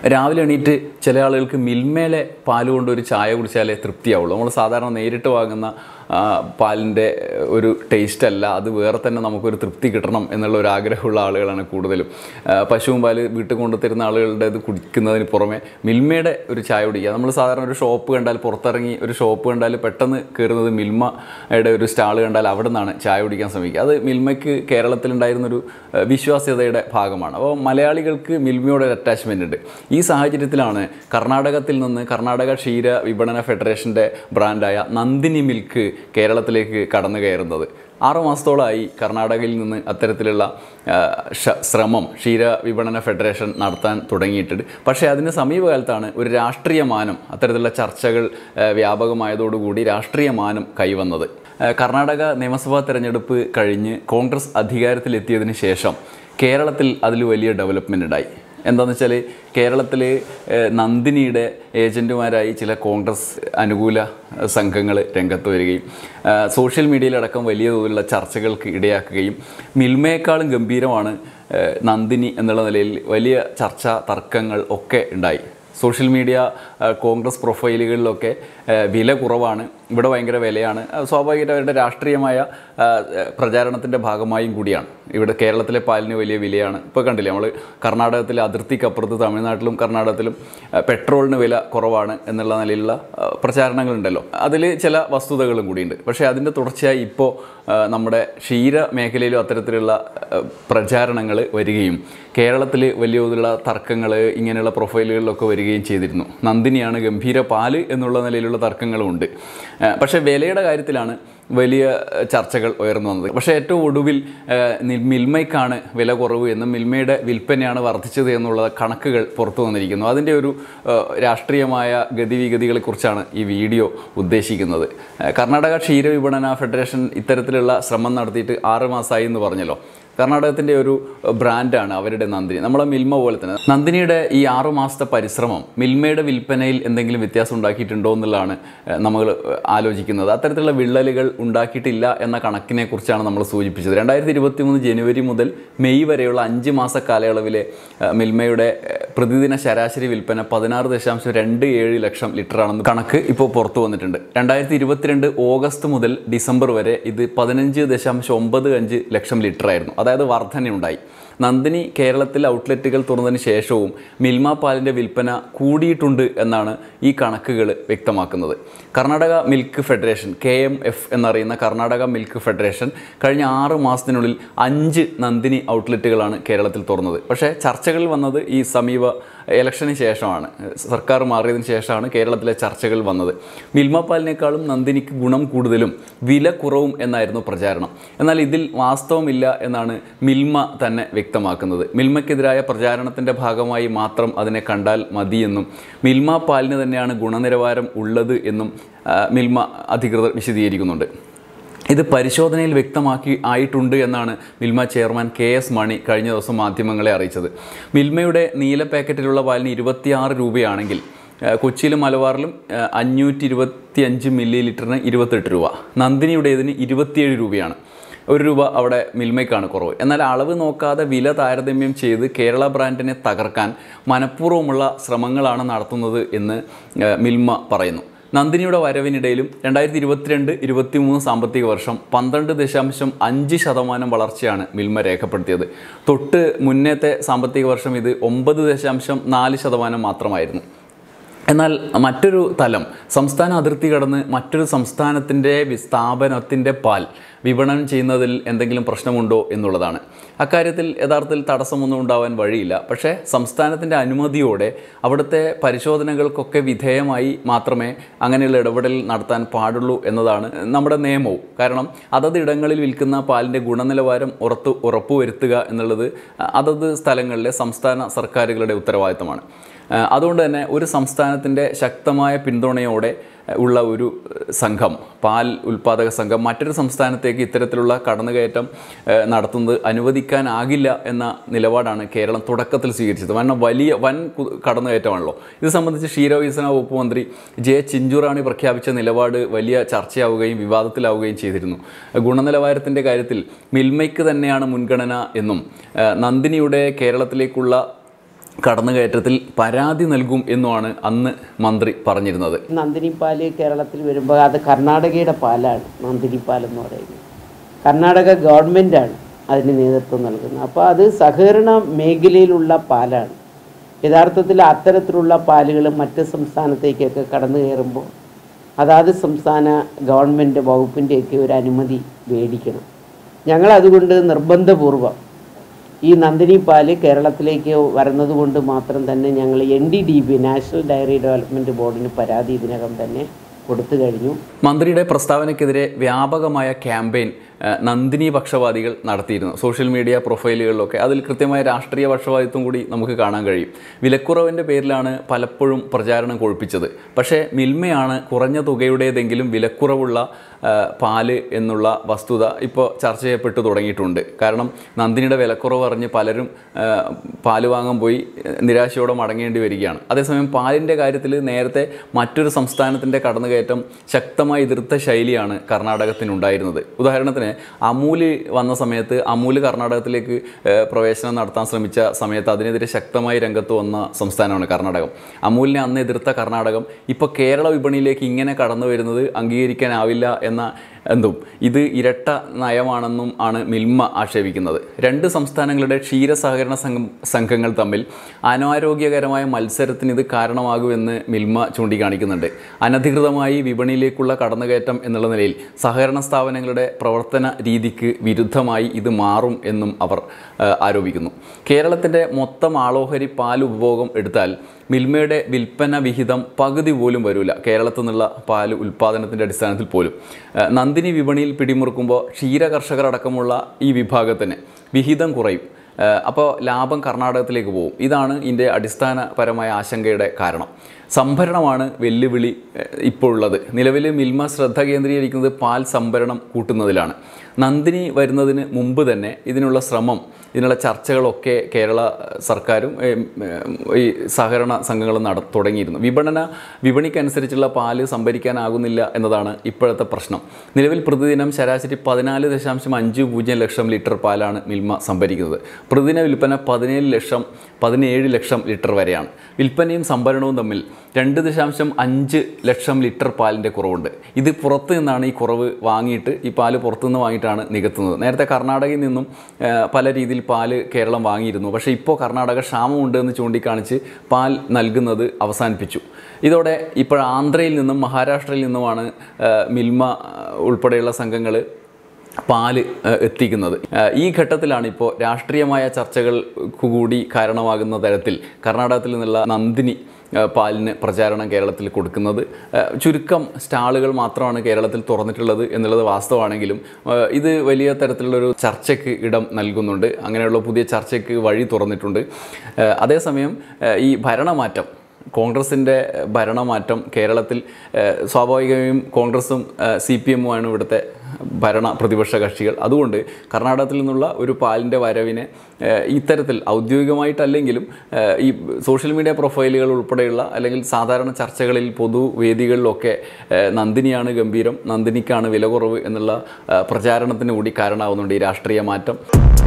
രാവിലെ എണീറ്റ് ചില ആളുകൾക്ക് മിൽമേലെ പാൽ കൊണ്ട് ഒരു ചായ കുടിച്ചാലേ തൃപ്തിയാവുള്ളൂ നമ്മൾ സാധാരണ നേരിട്ട് വാങ്ങുന്ന ആ, പാലിൻ്റെ ഒരു ടേസ്റ്റ് അല്ല അത് വേറെ തന്നെ നമുക്കൊരു തൃപ്തി കിട്ടണം എന്നുള്ള ഒരു ആഗ്രഹമുള്ള ആളുകളാണ് കൂടുതലും ആ, പശുവും പാല് വീട്ടിൽ കൊണ്ടുതരുന്ന ആളുകളുടെ ഇത് കുടിക്കുന്നതിന് പുറമെ മിൽമയുടെ ഒരു ചായ കുടിക്കുക നമ്മൾ സാധാരണ ഒരു ഷോപ്പ് കണ്ടാൽ പുറത്തിറങ്ങി ഒരു ഷോപ്പ് കണ്ടാൽ പെട്ടെന്ന് കയറുന്നത് മിൽമയുടെ ഒരു സ്റ്റാൾ കണ്ടാൽ അവിടെ നിന്നാണ് ചായ കുടിക്കാൻ ശ്രമിക്കുക അത് മിൽമയ്ക്ക് കേരളത്തിലുണ്ടായിരുന്നൊരു ആ, വിശ്വാസ്യതയുടെ ഭാഗമാണ് അപ്പോൾ മലയാളികൾക്ക് മിൽമയോട് ഒരു അറ്റാച്ച്മെൻ്റ് ഉണ്ട് ഈ സാഹചര്യത്തിലാണ് കർണാടകത്തിൽ നിന്ന് കർണാടക ക്ഷീര വിപണന ഫെഡറേഷൻ്റെ ബ്രാൻഡായ നന്ദിനി മിൽക്ക് കേരളത്തിലേക്ക് കടന്നു കയറുന്നത് ആറ് മാസത്തോളമായി കർണാടകയിൽ നിന്ന് അത്തരത്തിലുള്ള ആ, ഷ- ശ്രമം ക്ഷീര വിപണന ഫെഡറേഷൻ നടത്താൻ തുടങ്ങിയിട്ടുണ്ട് പക്ഷേ അതിന് സമീപകാലത്താണ് ഒരു രാഷ്ട്രീയ മാനം അത്തരത്തിലുള്ള ചർച്ചകൾ ആ, വ്യാപകമായതോടുകൂടി രാഷ്ട്രീയ മാനം കൈവന്നത് ആ, കർണാടക നിയമസഭാ തെരഞ്ഞെടുപ്പ് കഴിഞ്ഞ് കോൺഗ്രസ് അധികാരത്തിലെത്തിയതിന് ശേഷം കേരളത്തിൽ അതിൽ വലിയ ഡെവലപ്മെൻ്റ് ഉണ്ടായി എന്താണെന്ന് വെച്ചാൽ കേരളത്തിൽ നന്ദിനിയുടെ ഏജൻറ്റുമാരായി ചില കോൺഗ്രസ് അനുകൂല സംഘങ്ങൾ രംഗത്ത് വരികയും ആ, സോഷ്യൽ മീഡിയയിലടക്കം വലിയ തോതിലുള്ള ചർച്ചകൾക്ക് ഇടയാക്കുകയും മിൽമയേക്കാളും ഗംഭീരമാണ് ആ, നന്ദിനി എന്നുള്ള നിലയിൽ വലിയ ചർച്ച തർക്കങ്ങൾ ഒക്കെ ഉണ്ടായി സോഷ്യൽ മീഡിയ ആ, കോൺഗ്രസ് പ്രൊഫൈലുകളിലൊക്കെ ആ, വില കുറവാണ് ഇവിടെ ഭയങ്കര വിലയാണ് ആ, സ്വാഭാവികമായിട്ട് അവരുടെ രാഷ്ട്രീയമായ ആ, പ്രചാരണത്തിൻ്റെ ഭാഗമായും കൂടിയാണ് ഇവിടെ കേരളത്തിലെ പാലിന് വലിയ വിലയാണ് ഇപ്പോൾ കണ്ടില്ലേ നമ്മൾ കർണാടകത്തിലെ അതിർത്തിക്കപ്പുറത്ത് തമിഴ്നാട്ടിലും കർണാടകത്തിലും ആ, പെട്രോളിന് വില കുറവാണ് എന്നുള്ള നിലയിലുള്ള ആ, പ്രചാരണങ്ങളുണ്ടല്ലോ അതിൽ ചില വസ്തുതകളും കൂടിയുണ്ട് പക്ഷേ അതിൻ്റെ തുടർച്ചയായി ഇപ്പോൾ ആ, നമ്മുടെ ക്ഷീര മേഖലയിലും അത്തരത്തിലുള്ള പ്രചാരണങ്ങൾ വരികയും കേരളത്തിൽ വലിയ തോതിലുള്ള തർക്കങ്ങൾ ഇങ്ങനെയുള്ള പ്രൊഫൈലുകളിലൊക്കെ വരികയും ചെയ്തിരുന്നു നന്ദിനിയാണ് ഗംഭീര പാല് എന്നുള്ള നിലയിലുള്ള തർക്കങ്ങളുമുണ്ട് ആ, പക്ഷേ വിലയുടെ കാര്യത്തിലാണ് വലിയ ഏഹ്, ചർച്ചകൾ ഉയർന്നു വന്നത് പക്ഷേ ഏറ്റവും ഒടുവിൽ ഏഹ്, നി- മിൽമയ്ക്കാണ് വില കുറവ് എന്നും മിൽമയുടെ വിൽപ്പനയാണ് വർദ്ധിച്ചത് എന്നുള്ള കണക്കുകൾ പുറത്തു വന്നിരിക്കുന്നു അതിൻ്റെ ഒരു ഏഹ്, രാഷ്ട്രീയമായ ഗതിവിഗതികളെക്കുറിച്ചാണ് ഈ വീഡിയോ ഉദ്ദേശിക്കുന്നത് ഏഹ്, കർണാടക ക്ഷീര വിപണന ഫെഡറേഷൻ ഇത്തരത്തിലുള്ള ശ്രമം നടത്തിയിട്ട് ആറ് മാസമായി എന്ന് പറഞ്ഞല്ലോ കർണാടകത്തിൻ്റെ ഒരു ബ്രാൻഡാണ് അവരുടെ നന്ദിനി നമ്മളെ മിൽമ പോലെ തന്നെ നന്ദിനിയുടെ ഈ ആറു മാസത്തെ പരിശ്രമം മിൽമയുടെ വിൽപ്പനയിൽ എന്തെങ്കിലും വ്യത്യാസം ഉണ്ടാക്കിയിട്ടുണ്ടോ എന്നുള്ളതാണ് ഏഹ്, നമ്മൾ ആലോചിക്കുന്നത് അത്തരത്തിലുള്ള വിള്ളലുകൾ ഉണ്ടാക്കിയിട്ടില്ല എന്ന കണക്കിനെ കുറിച്ചാണ് നമ്മൾ സൂചിപ്പിച്ചത് രണ്ടായിരത്തി ഇരുപത്തി മൂന്ന് ജനുവരി മുതൽ മെയ് വരെയുള്ള അഞ്ച് മാസ കാലയളവിലെ ഏഹ്, മിൽമയുടെ ഏഹ്, പ്രതിദിന ശരാശരി വിൽപ്പന പതിനാറ് ദശാംശം രണ്ട് ഏഴ് ലക്ഷം ലിറ്ററാണെന്ന് കണക്ക് ഇപ്പോൾ പുറത്തു വന്നിട്ടുണ്ട് രണ്ടായിരത്തി ഇരുപത്തിരണ്ട് ഓഗസ്റ്റ് മുതൽ ഡിസംബർ വരെ ഇത് പതിനഞ്ച് ദശാംശം ഒമ്പത് അഞ്ച് ലക്ഷം ലിറ്റർ ആയിരുന്നു അതായത് വർധനയുണ്ടായി നന്ദിനി കേരളത്തിൽ ഔട്ട്ലെറ്റുകൾ തുറന്നതിന് ശേഷവും മിൽമ പാലിൻ്റെ വിൽപ്പന കൂടിയിട്ടുണ്ട് എന്നാണ് ഈ കണക്കുകൾ വ്യക്തമാക്കുന്നത് Karnataka milk federation K M F എന്നറിയുന്ന കർണാടക മിൽക്ക് ഫെഡറേഷൻ കഴിഞ്ഞ ആറ് മാസത്തിനുള്ളിൽ അഞ്ച് നന്ദിനി ഔട്ട്ലെറ്റുകളാണ് കേരളത്തിൽ തുറന്നത് പക്ഷേ ചർച്ചകൾ വന്നത് ഈ സമീപ ഇലക്ഷന് ശേഷമാണ് സർക്കാർ മാറിയതിന് ശേഷമാണ് കേരളത്തിലെ ചർച്ചകൾ വന്നത് മിൽമ പാലിനേക്കാളും നന്ദിനിക്ക് ഗുണം കൂടുതലും വില കുറവും എന്നായിരുന്നു പ്രചാരണം എന്നാൽ ഇതിൽ വാസ്തവമില്ല എന്നാണ് മിൽമ തന്നെ വ്യക്തമാക്കുന്നത് മിൽമയ്ക്കെതിരായ പ്രചാരണത്തിൻ്റെ ഭാഗമായി മാത്രം അതിനെ കണ്ടാൽ മതിയെന്നും മിൽമ പാലിന് തന്നെയാണ് ഗുണനിലവാരം ഉള്ളത് എന്നും ആ, മിൽമ അധികൃതർ വിശദീകരിക്കുന്നുണ്ട് ഇത് പരിശോധനയിൽ വ്യക്തമാക്കി ആയിട്ടുണ്ട് എന്നാണ് Milma chairman K S Mani കഴിഞ്ഞ ദിവസം മാധ്യമങ്ങളെ അറിയിച്ചത് മിൽമയുടെ നീല പാക്കറ്റിലുള്ള പാലിന് ഇരുപത്തിയാറ് രൂപയാണെങ്കിൽ ആ, കൊച്ചിയിലും മലബാറിലും ആ, അഞ്ഞൂറ്റി ഇരുപത്തി അഞ്ച് മില്ലി ലിറ്ററിന് ഇരുപത്തെട്ട് രൂപ നന്ദിനിയുടേതിന് ഇരുപത്തിയേഴ് രൂപയാണ് ഒരു രൂപ അവിടെ മിൽമയ്ക്കാണ് കുറവ് എന്നാൽ അളവ് നോക്കാതെ വില താരതമ്യം ചെയ്ത് കേരള ബ്രാൻഡിനെ തകർക്കാൻ മനഃപൂർവ്വമുള്ള ശ്രമങ്ങളാണ് നടത്തുന്നത് എന്ന് ആ, മിൽമ പറയുന്നു നന്ദിനിയുടെ വരവിനിടയിലും രണ്ടായിരത്തി ഇരുപത്തിരണ്ട് ഇരുപത്തി മൂന്ന് സാമ്പത്തിക വർഷം പന്ത്രണ്ട് ദശാംശം അഞ്ച് ശതമാനം വളർച്ചയാണ് മിൽമ രേഖപ്പെടുത്തിയത് തൊട്ട് മുന്നത്തെ സാമ്പത്തിക വർഷം ഇത് ഒമ്പത് ദശാംശം നാല് ശതമാനം മാത്രമായിരുന്നു എന്നാൽ മറ്റൊരു തലം സംസ്ഥാന അതിർത്തി കടന്ന് മറ്റൊരു സംസ്ഥാനത്തിൻ്റെ വി- സ്ഥാപനത്തിൻ്റെ പാൽ വിപണനം ചെയ്യുന്നതിൽ എന്തെങ്കിലും പ്രശ്നമുണ്ടോ എന്നുള്ളതാണ് അക്കാര്യത്തിൽ യഥാർത്ഥത്തിൽ തടസ്സമൊന്നും ഉണ്ടാവാൻ വഴിയില്ല പക്ഷേ സംസ്ഥാനത്തിൻ്റെ അനുമതിയോടെ അവിടുത്തെ പരിശോധനകൾക്കൊക്കെ വിധേയമായി മാത്രമേ അങ്ങനെയുള്ള ഇടപെടൽ നടത്താൻ പാടുള്ളൂ എന്നതാണ് നമ്മുടെ നിയമവും കാരണം അതത് ഇടങ്ങളിൽ വിൽക്കുന്ന പാലിൻ്റെ ഗുണനിലവാരം ഉറത്ത് ഉറപ്പുവരുത്തുക എന്നുള്ളത് അതത് സ്ഥലങ്ങളിലെ സംസ്ഥാന സർക്കാരുകളുടെ ഉത്തരവാദിത്തമാണ് ആ, അതുകൊണ്ട് തന്നെ ഒരു സംസ്ഥാനത്തിൻ്റെ ശക്തമായ പിന്തുണയോടെ ആ, ഉള്ള ഒരു ഏഹ്, സംഘം പാൽ ഉൽപ്പാദക സംഘം മറ്റൊരു സംസ്ഥാനത്തേക്ക് ഇത്തരത്തിലുള്ള കടന്നുകയറ്റം ഏഹ്, നടത്തുന്നത് അനുവദിക്കാനാകില്ല എന്ന നിലപാടാണ് കേരളം തുടക്കത്തിൽ സ്വീകരിച്ചത് കാരണം വലിയ വൻ കു- കടന്നുകയറ്റമാണല്ലോ ഇത് സംബന്ധിച്ച് ക്ഷീരവികസന വകുപ്പ് മന്ത്രി ജെ ചിഞ്ചുറാണി പ്രഖ്യാപിച്ച നിലപാട് വലിയ ചർച്ചയാവുകയും വിവാദത്തിലാവുകയും ചെയ്തിരുന്നു ഗുണനിലവാരത്തിൻ്റെ കാര്യത്തിൽ മിൽമയ്ക്ക് തന്നെയാണ് മുൻഗണന എന്നും ഏഹ്, നന്ദിനിയുടെ കേരളത്തിലേക്കുള്ള കടന്നുകയറ്റത്തിൽ പരാതി നൽകും എന്നുമാണ് അന്ന് മന്ത്രി പറഞ്ഞിരുന്നത് നന്ദിനി പാല് കേരളത്തിൽ വരുമ്പോൾ അത് കർണാടകയുടെ പാലാണ് നന്ദിനി പാൽ എന്ന് പറയുന്നത് കർണാടക ഗവൺമെൻറ്റാണ് അതിന് നേതൃത്വം നൽകുന്നത് അപ്പോൾ അത് സഹകരണ മേഖലയിലുള്ള പാലാണ് യഥാർത്ഥത്തിൽ അത്തരത്തിലുള്ള പാലുകൾ മറ്റ് സംസ്ഥാനത്തേക്കൊക്കെ കടന്നു കയറുമ്പോൾ അതാത് സംസ്ഥാന ഗവൺമെൻറ് വകുപ്പിൻ്റെയൊക്കെ ഒരു അനുമതി മേടിക്കണം ഞങ്ങൾ അതുകൊണ്ട് നിർബന്ധപൂർവം ഈ നന്ദിനി പാല് കേരളത്തിലേക്ക് വരുന്നത് കൊണ്ട് മാത്രം തന്നെ ഞങ്ങൾ N D D B national dairy development ബോർഡിന് പരാതി ഇതിനകം തന്നെ കൊടുത്തു കഴിഞ്ഞു മന്ത്രിയുടെ പ്രസ്താവനയ്ക്കെതിരെ വ്യാപകമായ ക്യാമ്പയിൻ ഏഹ്, നന്ദിനി പക്ഷപാതികൾ നടത്തിയിരുന്നു സോഷ്യൽ മീഡിയ പ്രൊഫൈലുകളിലൊക്കെ അതിൽ കൃത്യമായ രാഷ്ട്രീയ പക്ഷപാതിത്വം കൂടി നമുക്ക് കാണാൻ കഴിയും വിലക്കുറവിൻ്റെ പേരിലാണ് പലപ്പോഴും പ്രചാരണം കൊഴുപ്പിച്ചത് പക്ഷേ മിൽമയാണ് കുറഞ്ഞ തുകയുടേതെങ്കിലും വിലക്കുറവുള്ള ഏഹ്, പാല് എന്നുള്ള വസ്തുത ഇപ്പോൾ ചർച്ച ചെയ്യപ്പെട്ടു തുടങ്ങിയിട്ടുണ്ട് കാരണം നന്ദിനിയുടെ വിലക്കുറവ് അറിഞ്ഞ് പലരും ഏഹ്, പാല് വാങ്ങാൻ പോയി ഏഹ്, നിരാശയോടെ മടങ്ങേണ്ടി വരികയാണ് അതേസമയം പാലിൻ്റെ കാര്യത്തിൽ നേരത്തെ മറ്റൊരു സംസ്ഥാനത്തിൻ്റെ കടന്നുകയറ്റം ശക്തമായി എതിർത്ത ശൈലിയാണ് കർണാടകത്തിനുണ്ടായിരുന്നത് ഉദാഹരണത്തിന് അമൂല് വന്ന സമയത്ത് അമൂല് കർണാടകത്തിലേക്ക് ഏഹ്, പ്രവേശനം നടത്താൻ ശ്രമിച്ച സമയത്ത് അതിനെതിരെ ശക്തമായി രംഗത്ത് വന്ന സംസ്ഥാനമാണ് കർണാടകം അമൂലിനെ അന്ന് എതിർത്ത കർണാടകം ഇപ്പോൾ കേരള വിപണിയിലേക്ക് ഇങ്ങനെ കടന്നു വരുന്നത് അംഗീകരിക്കാനാവില്ല എന്ന എന്തും ഇത് ഇരട്ട നയമാണെന്നും ആണ് മിൽമ ആക്ഷേപിക്കുന്നത് രണ്ട് സംസ്ഥാനങ്ങളുടെ ക്ഷീര സഹകരണ സംഘം സംഘങ്ങൾ തമ്മിൽ അനാരോഗ്യകരമായ മത്സരത്തിന് ഇത് കാരണമാകുമെന്ന് മിൽമ ചൂണ്ടിക്കാണിക്കുന്നുണ്ട് അനധികൃതമായി വിപണിയിലേക്കുള്ള കടന്നുകയറ്റം എന്നുള്ള നിലയിൽ സഹകരണ സ്ഥാപനങ്ങളുടെ പ്രവർത്തന രീതിക്ക് വിരുദ്ധമായി ഇത് മാറും എന്നും അവർ ആ, ആരോപിക്കുന്നു കേരളത്തിൻ്റെ മൊത്തം ആളോഹരി പാൽ ഉപഭോഗം എടുത്താൽ മിൽമയുടെ വിൽപ്പന വിഹിതം പകുതി പോലും വരില്ല കേരളത്തിൽ നിന്നുള്ള പാൽ ഉൽപ്പാദനത്തിൻ്റെ അടിസ്ഥാനത്തിൽ പോലും ആ, നന്ദിനി വിപണിയിൽ പിടിമുറുക്കുമ്പോൾ ക്ഷീര കർഷകർ അടക്കമുള്ള ഈ വിഭാഗത്തിന് വിഹിതം കുറയും അപ്പോൾ ലാഭം കർണാടകത്തിലേക്ക് പോകും ഇതാണ് ഇതിൻ്റെ അടിസ്ഥാനപരമായ ആശങ്കയുടെ കാരണം സംഭരണമാണ് വെല്ലുവിളി ഏഹ്, ഇപ്പോൾ ഉള്ളത് നിലവിൽ മിൽമ ശ്രദ്ധ കേന്ദ്രീകരിക്കുന്നത് പാൽ സംഭരണം കൂട്ടുന്നതിലാണ് നന്ദിനി വരുന്നതിന് മുമ്പ് തന്നെ ഇതിനുള്ള ശ്രമം ഇതിനുള്ള ചർച്ചകളൊക്കെ കേരള സർക്കാരും ഏഹ്, ഏഹ്, ഈ സഹകരണ സംഘങ്ങളും നട തുടങ്ങിയിരുന്നു വിപണന വിപണിക്കനുസരിച്ചുള്ള പാല് സംഭരിക്കാനാകുന്നില്ല എന്നതാണ് ഇപ്പോഴത്തെ പ്രശ്നം നിലവിൽ പ്രതിദിനം ശരാശരി പതിനാല് ദശാംശം അഞ്ച് പൂജ്യം ലക്ഷം ലിറ്റർ പാലാണ് മിൽമ സംഭരിക്കുന്നത് പ്രതിദിന വിൽപ്പന പതിനേഴ് ലക്ഷം പതിനേഴ് ലക്ഷം ലിറ്റർ വരെയാണ് വിൽപ്പനയും സംഭരണവും തമ്മിൽ രണ്ട് ദശാംശം അഞ്ച് ലക്ഷം ലിറ്റർ പാലിൻ്റെ കുറവുണ്ട് ഇത് പുറത്ത് നിന്നാണ് ഈ കുറവ് വാങ്ങിയിട്ട് ഈ പാല് പുറത്തുനിന്ന് വാങ്ങിയിട്ടാണ് നികത്തുന്നത് നേരത്തെ കർണാടകയിൽ നിന്നും ആ, പല രീതിയിൽ പാല് കേരളം വാങ്ങിയിരുന്നു പക്ഷേ ഇപ്പോൾ കർണാടക ക്ഷാമമുണ്ട് എന്ന് ചൂണ്ടിക്കാണിച്ച് പാൽ നൽകുന്നത് അവസാനിപ്പിച്ചു ഇതോടെ ഇപ്പോൾ ആന്ധ്രയിൽ നിന്നും മഹാരാഷ്ട്രയിൽ നിന്നുമാണ് ആ, മിൽമ ആ, ഉൾപ്പെടെയുള്ള സംഘങ്ങൾ പാല് ഏഹ്, എത്തിക്കുന്നത് ഏഹ്, ഈ ഘട്ടത്തിലാണ് ഇപ്പോൾ രാഷ്ട്രീയമായ ചർച്ചകൾക്ക് കൂടി കാരണമാകുന്ന തരത്തിൽ കർണാടകത്തിൽ നിന്നുള്ള നന്ദിനി ഏഹ്, പാലിന് പ്രചാരണം കേരളത്തിൽ കൊടുക്കുന്നത് ഏഹ്, ചുരുക്കം സ്റ്റാളുകൾ മാത്രമാണ് കേരളത്തിൽ തുറന്നിട്ടുള്ളത് എന്നുള്ളത് വാസ്തവമാണെങ്കിലും ഏഹ്, ഇത് വലിയ തരത്തിലുള്ളൊരു ചർച്ചയ്ക്ക് ഇടം നൽകുന്നുണ്ട് അങ്ങനെയുള്ള പുതിയ ചർച്ചയ്ക്ക് വഴി തുറന്നിട്ടുണ്ട് ഏഹ്, അതേസമയം ഏഹ്, ഈ ഭരണമാറ്റം കോൺഗ്രസിൻ്റെ ഭരണമാറ്റം കേരളത്തിൽ ഏഹ്, സ്വാഭാവികമായും കോൺഗ്രസും സി പി എമ്മുമാണ് ഇവിടുത്തെ ഭരണ പ്രതിപക്ഷ കക്ഷികൾ അതുകൊണ്ട് കർണാടകത്തിൽ നിന്നുള്ള ഒരു പാലിൻ്റെ വരവിനെ ഏഹ്, ഇത്തരത്തിൽ ഔദ്യോഗികമായിട്ടല്ലെങ്കിലും ഏഹ്, ഈ സോഷ്യൽ മീഡിയ പ്രൊഫൈലുകൾ ഉൾപ്പെടെയുള്ള അല്ലെങ്കിൽ സാധാരണ ചർച്ചകളിൽ പൊതുവേദികളിലൊക്കെ ഏഹ്, നന്ദിനിയാണ് ഗംഭീരം നന്ദിനിക്കാണ് വില കുറവ് എന്നുള്ള ഏഹ്, പ്രചാരണത്തിന് കൂടി കാരണമാകുന്നുണ്ട് ഈ രാഷ്ട്രീയ മാറ്റം